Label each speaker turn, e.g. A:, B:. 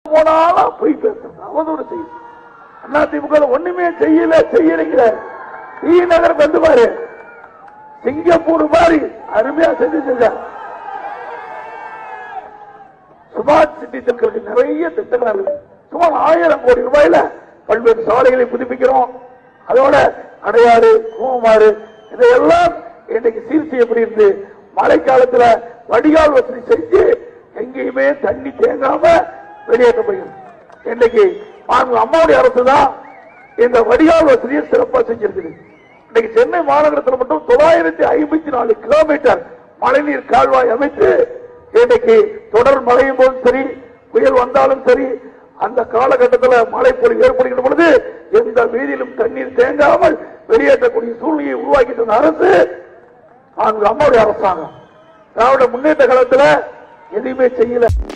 A: போனாலும் போய் பேசுறது அவதூறு செய்யுது அண்ணா திமுக ஒண்ணுமே செய்யல செய்யலைங்கிற டி நகர் வந்து பாரு சிங்கப்பூர் மாதிரி அருமையா செஞ்சு செஞ்சார் ஸ்மார்ட் சிட்டி திட்டங்களுக்கு நிறைய திட்டங்கள் இருக்கு சுமார் ஆயிரம் கோடி ரூபாயில பல்வேறு சாலைகளை புதுப்பிக்கிறோம் அதோட அடையாறு கூமாறு இதையெல்லாம் இன்னைக்கு சீர் செய்யப்படியிருந்து மழைக்காலத்துல வடிகால் வசதி செஞ்சு எங்கேயுமே தண்ணி தேங்காம வெளியேற்றப்படுகிறது இன்னைக்கு மாண்பு அம்மாவுடைய அரசு தான் இந்த வடிகால் வசதியை சிறப்பா செஞ்சிருக்குது இன்னைக்கு சென்னை மாநகரத்தில் மட்டும் தொள்ளாயிரத்தி ஐம்பத்தி நாலு கிலோமீட்டர் மழைநீர் கால்வாய் அமைத்து இன்னைக்கு தொடர் மழையும் போதும் சரி புயல் வந்தாலும் சரி அந்த காலகட்டத்தில் மழை பொழிவு ஏற்படுகின்ற பொழுது எந்த வீதியிலும் தண்ணீர் தேங்காமல் வெளியேற்றக்கூடிய சூழ்நிலையை உருவாக்கி தந்த அரசு அங்கு அம்மாவுடைய அரசாங்கம் திராவிட முன்னேற்ற காலத்தில் எதுவுமே செய்யல